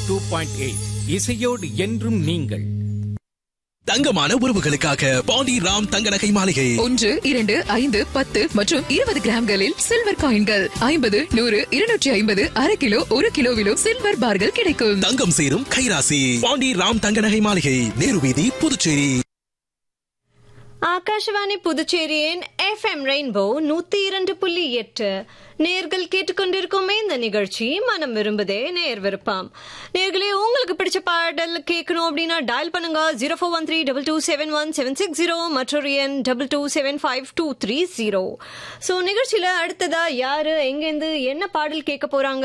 two point eight இசையோடு என்றும் நீங்கள் தங்கமான உறவுகளுக்காக பாண்டி ராம் தங்க நகை மாளிகை ஒன்று இரண்டு ஐந்து பத்து மற்றும் இருபது கிராம்களில் சில்வர் காயின்கள் ஐம்பது நூறு இருநூற்றி ஐம்பது அரை கிலோ ஒரு கிலோவிலும் சில்வர் பார்கள் கிடைக்கும் தங்கம் சேரும் கைராசி பாண்டி ராம் தங்க நகை மாளிகை நேரு வீதி புதுச்சேரி ஆகாஷவாணி புதுச்சேரியின் எஃப்எம் ரெயின்போ நூத்தி இரண்டு புள்ளி எட்டு நேர்கள் கேட்டுக்கொண்டிருக்குமே இந்த நிகழ்ச்சி மனம் விரும்புதே நேர் விருப்பம் நேர்களே உங்களுக்கு பிடிச்ச பாடல் கேட்கணும் அப்படின்னா டயல் பண்ணுங்க zero four one three double two seven one seven six zero மற்றொரு எண் double two seven five two three zero so நிகழ்ச்சியில அடுத்ததா யாரு எங்கேருந்து என்ன பாடல் கேட்க போறாங்க